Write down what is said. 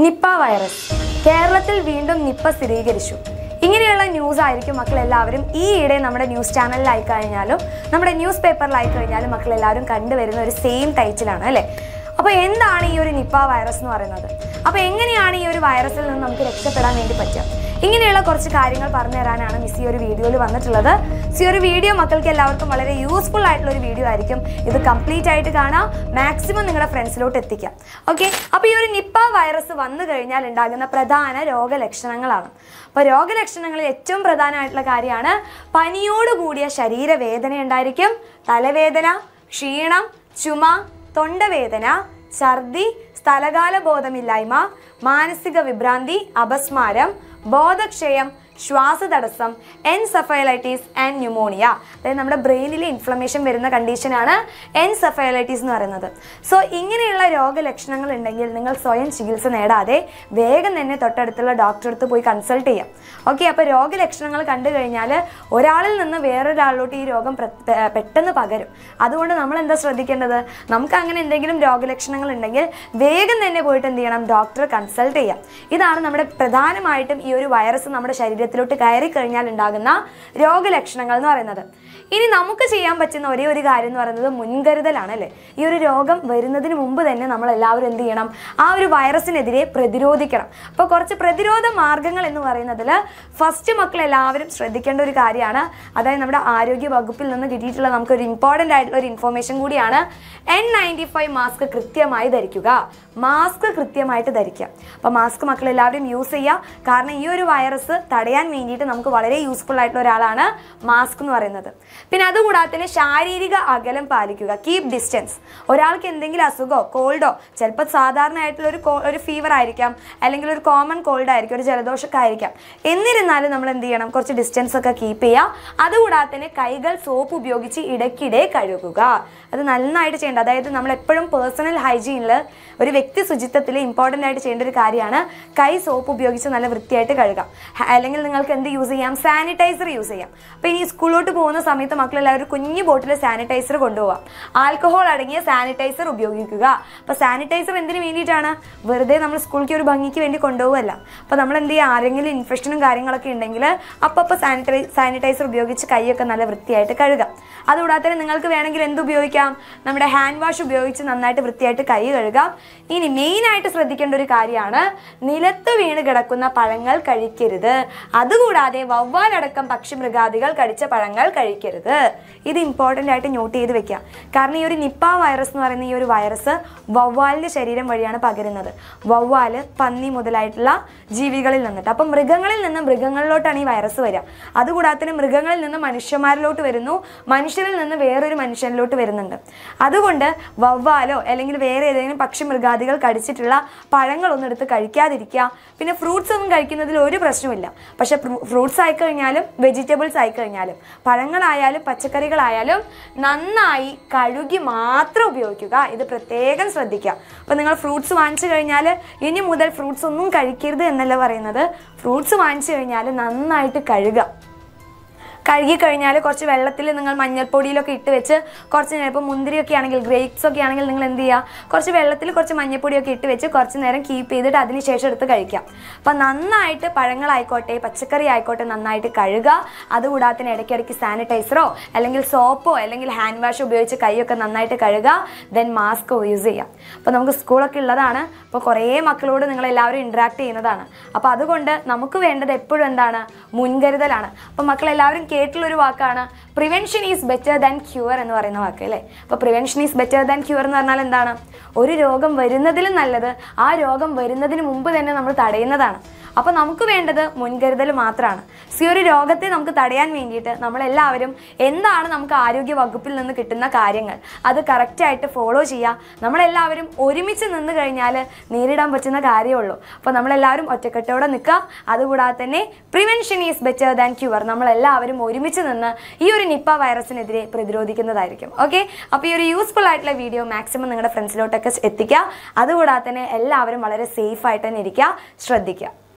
Nipah virus കേരളത്തിൽ വീണ്ടും Nipah സ്ഥിരീകരിച്ചു ഇങ്ങനെയുള്ള ന്യൂസ് ആയിരിക്കും മക്കൾ എല്ലാവരും ഈയിടെ നമ്മുടെ ന്യൂസ് ചാനലിലായി കഴിഞ്ഞാലും നമ്മുടെ ന്യൂസ് പേപ്പറിലായി കഴിഞ്ഞാലും മക്കൾ എല്ലാവരും കണ്ടുവരുന്ന ഒരു സെയിം ടൈറ്റിലാണ് അല്ലേ അപ്പോൾ എന്താണ് ഈ ഒരു നിപ്പ വൈറസ് എന്ന് പറയുന്നത് അപ്പോൾ എങ്ങനെയാണ് ഈ ഒരു വൈറസിൽ നിന്ന് നമുക്ക് രക്ഷപ്പെടാൻ വേണ്ടി പറ്റുക ഇങ്ങനെയുള്ള കുറച്ച് കാര്യങ്ങൾ പറഞ്ഞു തരാനാണ് മിസ് ഈ ഒരു വീഡിയോയിൽ വന്നിട്ടുള്ളത് സോ ഈ ഒരു വീഡിയോ മക്കൾക്ക് എല്ലാവർക്കും വളരെ യൂസ്ഫുൾ ആയിട്ടുള്ള ഒരു വീഡിയോ ആയിരിക്കും ഇത് കംപ്ലീറ്റ് ആയിട്ട് കാണാം മാക്സിമം നിങ്ങളുടെ ഫ്രണ്ട്സിലോട്ട് എത്തിക്കാം ഓക്കെ അപ്പോൾ ഈ ഒരു നിപ്പ വൈറസ് വന്നു കഴിഞ്ഞാൽ ഉണ്ടാകുന്ന പ്രധാന രോഗലക്ഷണങ്ങളാണ് അപ്പോൾ രോഗലക്ഷണങ്ങളിൽ ഏറ്റവും പ്രധാനമായിട്ടുള്ള കാര്യമാണ് പനിയോട് കൂടിയ ശരീരവേദന ഉണ്ടായിരിക്കും തലവേദന ക്ഷീണം ചുമ തൊണ്ടവേദന ഛർദി സ്ഥലകാല ബോധമില്ലായ്മ മാനസിക വിഭ്രാന്തി അപസ്മാരം ബോധക്ഷയം ശ്വാസതടസ്സം എൻസഫൈലൈറ്റീസ് ആൻഡ് ന്യൂമോണിയ അതായത് നമ്മുടെ ബ്രെയിനിൽ ഇൻഫ്ലമേഷൻ വരുന്ന കണ്ടീഷനാണ് എൻസഫൈലൈറ്റീസ് എന്ന് പറയുന്നത് സോ ഇങ്ങനെയുള്ള രോഗലക്ഷണങ്ങൾ ഉണ്ടെങ്കിൽ നിങ്ങൾ സ്വയം ചികിത്സ നേടാതെ വേഗം തന്നെ തൊട്ടടുത്തുള്ള ഡോക്ടറെ അടുത്ത് പോയി കൺസൾട്ട് ചെയ്യാം ഓക്കെ അപ്പോൾ രോഗലക്ഷണങ്ങൾ കണ്ടു കഴിഞ്ഞാൽ ഒരാളിൽ നിന്ന് വേറൊരാളിലോട്ട് ഈ രോഗം പ്ര- പെ- പെട്ടെന്ന് പകരും അതുകൊണ്ട് നമ്മൾ എന്താ ശ്രദ്ധിക്കേണ്ടത് നമുക്ക് അങ്ങനെ എന്തെങ്കിലും രോഗലക്ഷണങ്ങൾ ഉണ്ടെങ്കിൽ വേഗം തന്നെ പോയിട്ട് എന്ത് ചെയ്യണം ഡോക്ടറെ കൺസൾട്ട് ചെയ്യാം ഇതാണ് നമ്മുടെ പ്രധാനമായിട്ടും ഈ ഒരു വൈറസ് നമ്മുടെ ശരീരത്തിലോട്ട് കയറി കഴിഞ്ഞാൽ ഉണ്ടാകുന്ന രോഗലക്ഷണങ്ങൾ എന്ന് പറയുന്നത് ഇനി നമുക്ക് ചെയ്യാൻ പറ്റുന്ന ഒരേ ഒരു കാര്യം എന്ന് പറയുന്നത് മുൻകരുതലാണ് അല്ലേ ഈ ഒരു രോഗം വരുന്നതിന് മുമ്പ് തന്നെ നമ്മൾ എല്ലാവരും എന്ത് ചെയ്യണം ആ ഒരു വൈറസിനെതിരെ പ്രതിരോധിക്കണം അപ്പോൾ കുറച്ച് പ്രതിരോധ മാർഗങ്ങൾ എന്ന് പറയുന്നതിൽ ഫസ്റ്റ് മക്കൾ എല്ലാവരും ശ്രദ്ധിക്കേണ്ട ഒരു കാര്യമാണ് അതായത് നമ്മുടെ ആരോഗ്യ വകുപ്പിൽ നിന്ന് കിട്ടിയിട്ടുള്ള നമുക്ക് ഒരു ഇമ്പോർട്ടൻ്റ് ആയിട്ടുള്ള ഒരു ഇൻഫോർമേഷൻ കൂടിയാണ് എൻ നയൻറ്റി ഫൈവ് മാസ്ക് കൃത്യമായി ധരിക്കുക മാസ്ക് കൃത്യമായിട്ട് ധരിക്കുക അപ്പോൾ മാസ്ക് മക്കൾ എല്ലാവരും യൂസ് ചെയ്യുക കാരണം ഈ ഒരു വൈറസ് തടയാൻ വേണ്ടിയിട്ട് നമുക്ക് വളരെ യൂസ്ഫുൾ ആയിട്ടുള്ള ഒരാളാണ് മാസ്ക് എന്ന് പറയുന്നത് പിന്നെ അതുകൂടാതെ തന്നെ ശാരീരിക അകലം പാലിക്കുക കീപ് ഡിസ്റ്റൻസ് ഒരാൾക്ക് എന്തെങ്കിലും അസുഖമോ കോൾഡോ ചിലപ്പോൾ സാധാരണ ആയിട്ടുള്ള ഒരു കോ- ഒരു ഫീവർ ആയിരിക്കാം അല്ലെങ്കിൽ ഒരു കോമൺ കോൾഡ് ആയിരിക്കും ഒരു ജലദോഷമൊക്കെ ആയിരിക്കാം എന്നിരുന്നാലും നമ്മൾ എന്ത് ചെയ്യണം കുറച്ച് ഡിസ്റ്റൻസ് ഒക്കെ കീപ്പ് ചെയ്യുക അതുകൂടാതെ തന്നെ കൈകൾ സോപ്പ് ഉപയോഗിച്ച് ഇടയ്ക്കിടെ കഴുകുക അത് നന്നായിട്ട് ചെയ്യേണ്ട അതായത് നമ്മൾ എപ്പോഴും പേഴ്സണൽ ഹൈജീനിൽ ഒരു വ്യക്തി ശുചിത്വത്തിൽ ഇമ്പോർട്ടൻ്റ് ആയിട്ട് ചെയ്യേണ്ട ഒരു കാര്യമാണ് കൈ സോപ്പ് ഉപയോഗിച്ച് നല്ല വൃത്തിയായിട്ട് കഴുകാം ഹ- അല്ലെങ്കിൽ നിങ്ങൾക്ക് എന്ത് യൂസ് ചെയ്യാം സാനിറ്റൈസർ യൂസ് ചെയ്യാം അപ്പോൾ ഇനി സ്കൂളിലോട്ട് പോകുന്ന സമയത്ത് മക്കളെല്ലാവരും ഒരു കുഞ്ഞു ബോട്ടിൽ സാനിറ്റൈസർ കൊണ്ടുപോകാം ആൽക്കഹോൾ അടങ്ങിയ സാനിറ്റൈസർ ഉപയോഗിക്കുക അപ്പോൾ സാനിറ്റൈസർ എന്തിനു വേണ്ടിയിട്ടാണ് വെറുതെ നമ്മൾ സ്കൂളിലേക്ക് ഒരു ഭംഗിക്ക് വേണ്ടി കൊണ്ടുപോകല്ല അപ്പോൾ നമ്മൾ എന്ത് ചെയ്യുക ആരെങ്കിലും ഇൻഫെക്ഷനും കാര്യങ്ങളൊക്കെ ഉണ്ടെങ്കിൽ അപ്പോൾ അപ്പോൾ സാനിറ്റൈ സാനിറ്റൈസർ ഉപയോഗിച്ച് കൈയൊക്കെ നല്ല വൃത്തിയായിട്ട് കഴുകാം അതുകൂടാതെ തന്നെ നിങ്ങൾക്ക് വേണമെങ്കിൽ എന്ത് ഉപയോഗിക്കാം നമ്മുടെ ഹാൻഡ് വാഷ് ഉപയോഗിച്ച് നന്നായിട്ട് വൃത്തിയായിട്ട് കൈ കഴുകാം ഇനി മെയിനായിട്ട് ശ്രദ്ധിക്കേണ്ട ഒരു കാര്യമാണ് നിലത്ത് വീണ് കിടക്കുന്ന പഴങ്ങൾ കഴിക്കരുത് അതുകൂടാതെ വവ്വാലടക്കം പക്ഷിമൃഗാദികൾ കടിച്ച പഴങ്ങൾ കഴിക്കരുത് ഇത് ഇമ്പോർട്ടൻ്റ് ആയിട്ട് നോട്ട് ചെയ്ത് വെക്കുക കാരണം ഈ ഒരു നിപ്പ വൈറസ് എന്ന് പറയുന്ന ഈ ഒരു വൈറസ് വവ്വാലിൻ്റെ ശരീരം വഴിയാണ് പകരുന്നത് വവ്വാല് പന്നി മുതലായിട്ടുള്ള ജീവികളിൽ നിന്നിട്ട് അപ്പം മൃഗങ്ങളിൽ നിന്ന് മൃഗങ്ങളിലോട്ടാണ് ഈ വൈറസ് വരിക അതുകൂടാതെ തന്നെ മൃഗങ്ങളിൽ നിന്ന് മനുഷ്യന്മാരിലോട്ട് വരുന്നു മനുഷ്യരിൽ നിന്ന് വേറൊരു മനുഷ്യനിലോട്ട് വരുന്നുണ്ട് അതുകൊണ്ട് വവ്വാലോ അല്ലെങ്കിൽ വേറെ ഏതെങ്കിലും പക്ഷി മൃഗാദികൾ കടിച്ചിട്ടുള്ള പഴങ്ങളൊന്നും എടുത്ത് കഴിക്കാതിരിക്കുക പിന്നെ ഫ്രൂട്ട്സ് ഒന്നും കഴിക്കുന്നതിൽ ഒരു പ്രശ്നമില്ല പക്ഷെ ഫ്രൂട്ട്സ് ആയിക്കഴിഞ്ഞാലും വെജിറ്റബിൾസ് ആയിക്കഴിഞ്ഞാലും പഴങ്ങളായാലും പച്ചക്കറികളായാലും നന്നായി കഴുകി മാത്രം ഉപയോഗിക്കുക ഇത് പ്രത്യേകം ശ്രദ്ധിക്കുക അപ്പോൾ നിങ്ങൾ ഫ്രൂട്ട്സ് വാങ്ങിച്ചു കഴിഞ്ഞാൽ ഇനി മുതൽ ഫ്രൂട്ട്സ് ഒന്നും കഴിക്കരുത് എന്നല്ല പറയുന്നത് ഫ്രൂട്ട്സ് വാങ്ങിച്ചു കഴിഞ്ഞാൽ നന്നായിട്ട് കഴുകുക കഴുകി കഴിഞ്ഞാൽ കുറച്ച് വെള്ളത്തിൽ നിങ്ങൾ മഞ്ഞൾപ്പൊടിയിലൊക്കെ ഇട്ട് വെച്ച് കുറച്ച് നേരം ഇപ്പോൾ മുന്തിരിയൊക്കെ ആണെങ്കിൽ ഗ്രേപ്സ് ഒക്കെ ആണെങ്കിൽ നിങ്ങൾ എന്ത് ചെയ്യുക കുറച്ച് വെള്ളത്തിൽ കുറച്ച് മഞ്ഞൾപ്പൊടിയൊക്കെ ഇട്ട് വെച്ച് കുറച്ച് നേരം കീപ്പ് ചെയ്തിട്ട് അതിന് ശേഷം എടുത്ത് കഴിക്കാം അപ്പം നന്നായിട്ട് പഴങ്ങളായിക്കോട്ടെ പച്ചക്കറി ആയിക്കോട്ടെ നന്നായിട്ട് കഴുകുക അതുകൂടാതെ തന്നെ ഇടയ്ക്കിടയ്ക്ക് സാനിറ്റൈസറോ അല്ലെങ്കിൽ സോപ്പോ അല്ലെങ്കിൽ ഹാൻഡ് വാഷ് ഉപയോഗിച്ച് കൈയൊക്കെ നന്നായിട്ട് കഴുകുക ദെൻ മാസ്ക് യൂസ് ചെയ്യാം അപ്പോൾ നമുക്ക് സ്കൂളൊക്കെ ഉള്ളതാണ് അപ്പോൾ കുറേ മക്കളോട് നിങ്ങൾ എല്ലാവരും ഇൻട്രാക്ട് ചെയ്യുന്നതാണ് അപ്പോൾ അതുകൊണ്ട് നമുക്ക് വേണ്ടത് എപ്പോഴും എന്താണ് മുൻകരുതലാണ് അപ്പോൾ മക്കളെല്ലാവരും കേട്ടിട്ടുള്ളൊരു വാക്കാണ് prevention is better than cure എന്ന് പറയുന്ന വാക്ക് അല്ലേ അപ്പോൾ prevention is better than cure എന്ന് പറഞ്ഞാൽ എന്താണ് ഒരു രോഗം വരുന്നതിലും നല്ലത് ആ രോഗം വരുന്നതിന് മുമ്പ് തന്നെ നമ്മൾ തടയുന്നതാണ് അപ്പോൾ നമുക്ക് വേണ്ടത് മുൻകരുതൽ മാത്രമാണ് സോ ഈ ഒരു രോഗത്തെ നമുക്ക് തടയാൻ വേണ്ടിയിട്ട് നമ്മളെല്ലാവരും എന്താണ് നമുക്ക് ആരോഗ്യ വകുപ്പിൽ നിന്ന് കിട്ടുന്ന കാര്യങ്ങൾ അത് കറക്റ്റായിട്ട് ഫോളോ ചെയ്യുക നമ്മളെല്ലാവരും ഒരുമിച്ച് നിന്ന് കഴിഞ്ഞാൽ നേരിടാൻ പറ്റുന്ന കാര്യമുള്ളൂ അപ്പോൾ നമ്മളെല്ലാവരും ഒറ്റക്കെട്ടോടെ നിൽക്കുക അതുകൂടാതെ തന്നെ prevention is better than cure നമ്മളെല്ലാവരും ഒരുമിച്ച് നിന്ന് ഈ ഒരു നിപ്പ വൈറസിനെതിരെ പ്രതിരോധിക്കുന്നതായിരിക്കും ഓക്കെ അപ്പോൾ ഈ ഒരു യൂസ്ഫുൾ ആയിട്ടുള്ള വീഡിയോ മാക്സിമം നിങ്ങളുടെ ഫ്രണ്ട്സിലോട്ടൊക്കെ എത്തിക്കുക അതുകൂടാതെ തന്നെ എല്ലാവരും വളരെ സേഫ് ആയിട്ട് തന്നെ ഇരിക്കുക ശ്രദ്ധിക്കുക